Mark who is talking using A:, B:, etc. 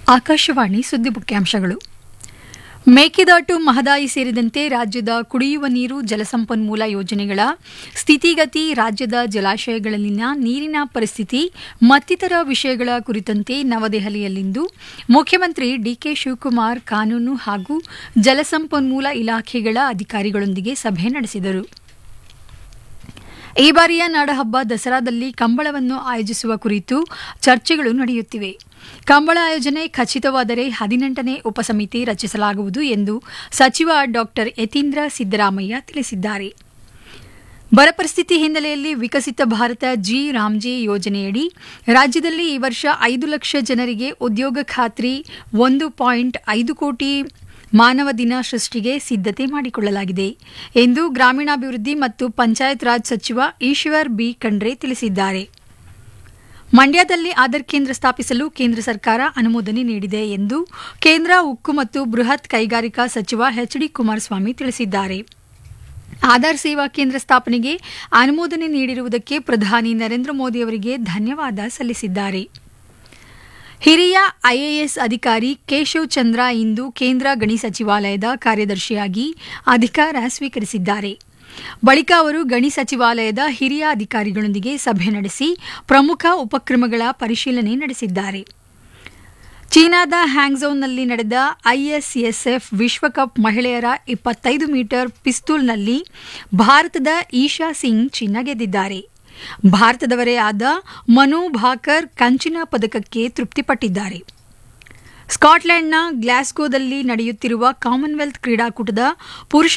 A: ಆಕಾಶವಾಣಿ ಸುದ್ದಿ ಮುಖ್ಯಾಂಶಗಳು ಮೇಕೆದಾಟು ಮಹದಾಯಿ ಸೇರಿದಂತೆ ರಾಜ್ಯದ ಕುಡಿಯುವ ನೀರು ಜಲಸಂಪನ್ಮೂಲ ಯೋಜನೆಗಳ ಸ್ಥಿತಿಗತಿ ರಾಜ್ಯದ ಜಲಾಶಯಗಳಲ್ಲಿನ ನೀರಿನ ಪರಿಸ್ಥಿತಿ ಮತ್ತಿತರ ವಿಷಯಗಳ ಕುರಿತಂತೆ ನವದೆಹಲಿಯಲ್ಲಿಂದು ಮುಖ್ಯಮಂತ್ರಿ ಡಿಕೆ ಶಿವಕುಮಾರ್ ಕಾನೂನು ಹಾಗೂ ಜಲಸಂಪನ್ಮೂಲ ಇಲಾಖೆಗಳ ಅಧಿಕಾರಿಗಳೊಂದಿಗೆ ಸಭೆ ನಡೆಸಿದರು ಈ ಬಾರಿಯ ನಾಡಹಬ್ಬ ದಸರಾದಲ್ಲಿ ಕಂಬಳವನ್ನು ಆಯೋಜಿಸುವ ಕುರಿತು ಚರ್ಚೆಗಳು ನಡೆಯುತ್ತಿವೆ ಕಂಬಳ ಆಯೋಜನೆ ಖಚಿತವಾದರೆ ಹದಿನೆಂಟನೇ ಉಪಸಮಿತಿ ರಚಿಸಲಾಗುವುದು ಎಂದು ಸಚಿವ ಡಾ ಯತೀಂದ್ರ ಸಿದ್ದರಾಮಯ್ಯ ತಿಳಿಸಿದ್ದಾರೆ ಬರ ಪರಿಸ್ಥಿತಿ ಹಿನ್ನೆಲೆಯಲ್ಲಿ ವಿಕಸಿತ ಭಾರತ ಜಿ ರಾಮ್ಜಿ ಯೋಜನೆಯಡಿ ರಾಜ್ಯದಲ್ಲಿ ಈ ವರ್ಷ ಐದು ಲಕ್ಷ ಜನರಿಗೆ ಉದ್ಯೋಗ ಖಾತ್ರಿ ಒಂದು ಪಾಯಿಂಟ್ ಐದು ಕೋಟಿ ಮಾನವ ದಿನ ಸೃಷ್ಟಿಗೆ ಸಿದ್ಧತೆ ಮಾಡಿಕೊಳ್ಳಲಾಗಿದೆ ಎಂದು ಗ್ರಾಮೀಣಾಭಿವೃದ್ಧಿ ಮತ್ತು ಪಂಚಾಯತ್ ರಾಜ್ ಸಚಿವ ಈಶ್ವರ್ ಬಿ ಖಂಡ್ರೆ ತಿಳಿಸಿದ್ದಾರೆ ಮಂಡ್ಯದಲ್ಲಿ ಆಧಾರ್ ಕೇಂದ್ರ ಸ್ಥಾಪಿಸಲು ಕೇಂದ್ರ ಸರ್ಕಾರ ಅನುಮೋದನೆ ನೀಡಿದೆ ಎಂದು ಕೇಂದ್ರ ಉಕ್ಕು ಮತ್ತು ಬೃಹತ್ ಕೈಗಾರಿಕಾ ಸಚಿವ ಎಚ್ ಡಿ ಕುಮಾರಸ್ವಾಮಿ ತಿಳಿಸಿದ್ದಾರೆ ಆಧಾರ್ ಸೇವಾ ಕೇಂದ್ರ ಸ್ಥಾಪನೆಗೆ ಅನುಮೋದನೆ ನೀಡಿರುವುದಕ್ಕೆ ಪ್ರಧಾನಿ ನರೇಂದ್ರ ಮೋದಿ ಅವರಿಗೆ ಧನ್ಯವಾದ ಸಲ್ಲಿಸಿದ್ದಾರೆ ಹಿರಿಯ ಐಎಎಸ್ ಅಧಿಕಾರಿ ಕೇಶವ್ ಚಂದ್ರ ಇಂದು ಕೇಂದ್ರ ಗಣಿ ಸಚಿವಾಲಯದ ಕಾರ್ಯದರ್ಶಿಯಾಗಿ ಅಧಿಕಾರ ಸ್ವೀಕರಿಸಿದ್ದಾರೆ ಬಳಿಕ ಅವರು ಗಣಿ ಸಚಿವಾಲಯದ ಹಿರಿಯ ಅಧಿಕಾರಿಗಳೊಂದಿಗೆ ಸಭೆ ನಡೆಸಿ ಪ್ರಮುಖ ಉಪಕ್ರಮಗಳ ಪರಿಶೀಲನೆ ನಡೆಸಿದ್ದಾರೆ ಚೀನಾದ ಹ್ಯಾಂಗ್ಝೌನಲ್ಲಿ ನಡೆದ ಐಎಸ್ಎಸ್ಎಫ್ ವಿಶ್ವಕಪ್ ಮಹಿಳೆಯರ ಇಪ್ಪತ್ತೈದು ಮೀಟರ್ ಪಿಸ್ತೂಲ್ನಲ್ಲಿ ಭಾರತದ ಈಶಾ ಸಿಂಗ್ ಚಿನ್ನ ಗೆದ್ದಿದ್ದಾರೆ ಭಾರತದವರೇ ಆದ ಮನು ಭಾಕರ್ ಕಂಚಿನ ಪದಕಕ್ಕೆ ತೃಪ್ತಿಪಟ್ಟಿದ್ದಾರೆ ಸ್ಕಾಟ್ಲೆಂಡ್ನ ಗ್ಲಾಸ್ಗೋದಲ್ಲಿ ನಡೆಯುತ್ತಿರುವ ಕಾಮನ್ವೆಲ್ತ್ ಕ್ರೀಡಾಕೂಟದ ಪುರುಷ